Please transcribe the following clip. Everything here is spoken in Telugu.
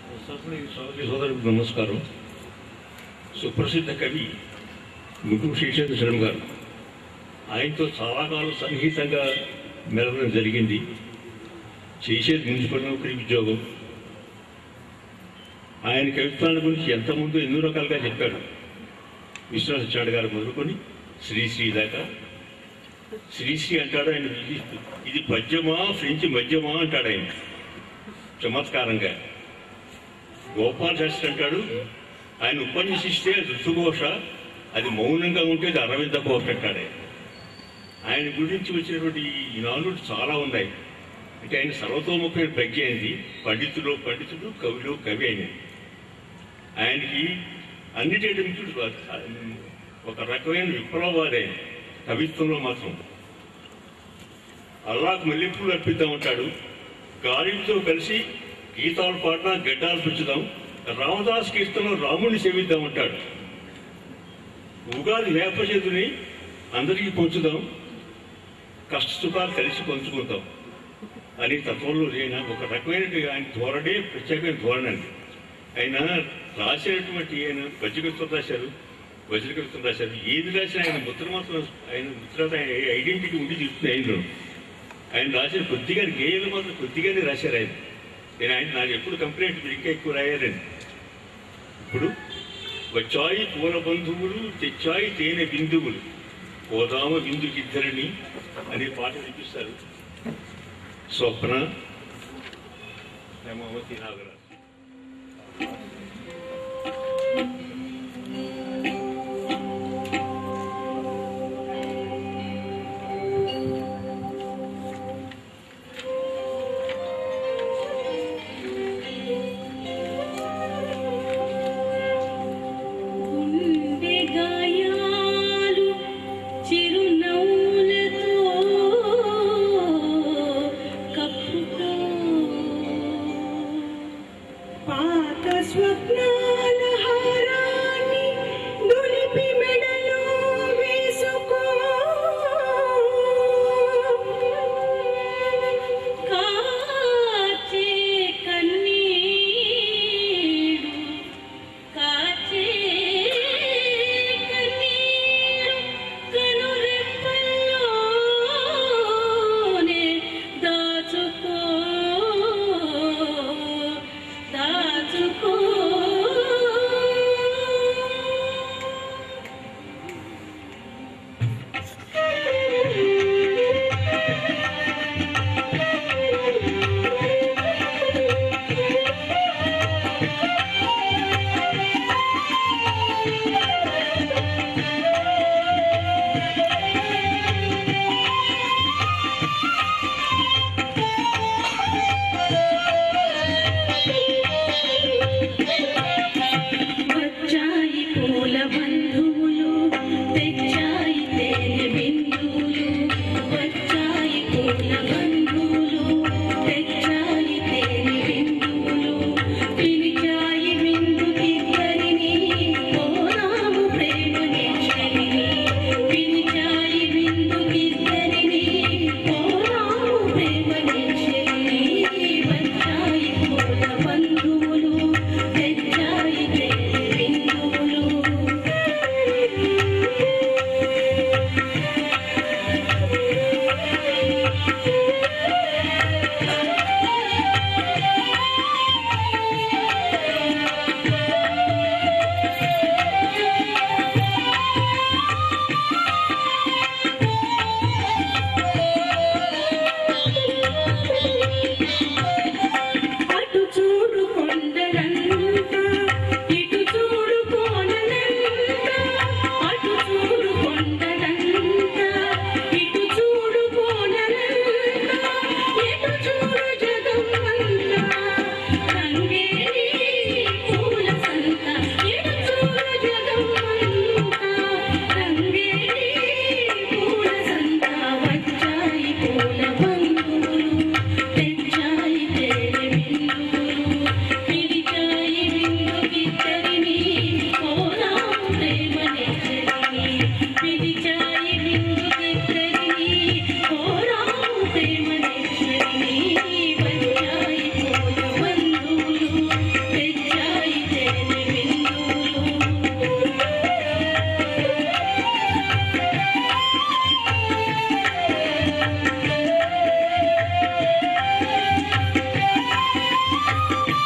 సోదరి సోదరులకు నమస్కారం సుప్రసిద్ధ కవి గుంటూరు శేషేంద్ర శర్మ గారు ఆయనతో చాలా కాలం సన్నిహితంగా మెలవడం జరిగింది చేసేది మున్సిపల్ నౌకరీ ఉద్యోగం ఆయన కవిత్వాల గురించి ఎంతమంది ఎన్నో రకాలుగా చెప్పాడు విశ్వనాథ చాడు గారు మొదలుకొని శ్రీశ్రీ దాకా శ్రీశ్రీ అంటాడు ఆయన ఇది- ఇది పద్యమా ఫ్రెంచ్ మద్యమా అంటాడు ఆయన చమత్కారంగా గోపాల్ శాస్త్రి అంటాడు ఆయన ఉపన్యసిస్తే అది ఋతుఘోష అది మౌనంగా ఉంటే అది అరవింద ఘోష అంటాడు ఆయన. ఆయన గురించి వచ్చినటువంటి ఈ నాలుగు చాలా ఉన్నాయి అంటే ఆయన సర్వతోముఖమైన ప్రజ్ఞ అయింది పండితుడు పండితుడు కవిలో కవి అయిన ఆయనకి అన్నిటి మిత్రుడు కాదు. ఒక రకమైన విప్లవవాది ఆయన కవిత్వంలో మాత్రం అల్లాకు మల్లెపూలు అర్పిద్దామంటాడు గాలితో కలిసి గీతాలు పాడినా గడ్డాలు పెంచుదాం రామదాస్ కీర్తనలో రాముడిని సేవిద్దామంటాడు ఉగాది వేప చేతుని అందరికీ పంచుదాం కష్ట సుఖాలు కలిసి పంచుకుందాం అని తత్వంలో లేన ఒక రకమైన ఆయన ధోరణే ప్రత్యేకమైన ధోరణి అండి ఆయన రాసినటువంటి ఆయన వజ్రకృతం రాశారు వజ్రకృతం రాశారు ఏది రాసినా ఆయన ముద్ర మాత్రం ఆయన ముద్ర ఆయన ఐడెంటిటీ ఉండి చూస్తుంది ఆయనలో ఆయన రాసిన కొద్దిగా గేయాలు మాత్రం కొద్దిగానే రాశారు ఆయన నేను ఆయన నాకు ఎప్పుడు కంప్లైంట్ మీరు ఇంకా ఎక్కువ రాయారని ఇప్పుడు వచ్చాయి పూల బంధువులు తెచ్చాయి తేనె బిందువులు పోదామ బిందుకిద్దరిని అనే పాట వినిపిస్తారు స్వప్న హేమావతి నాగరాజు గుండె గాయాలు చిరునవ్వులతో కప్పుకో పాత స్వప్నాల హారాన్ని దులిపి మెడలో వేసుకో కాచే కన్నీడు కాచే కన్నీరు కనురెప్పల్లోనే దాచుకో దాచుకో ఆ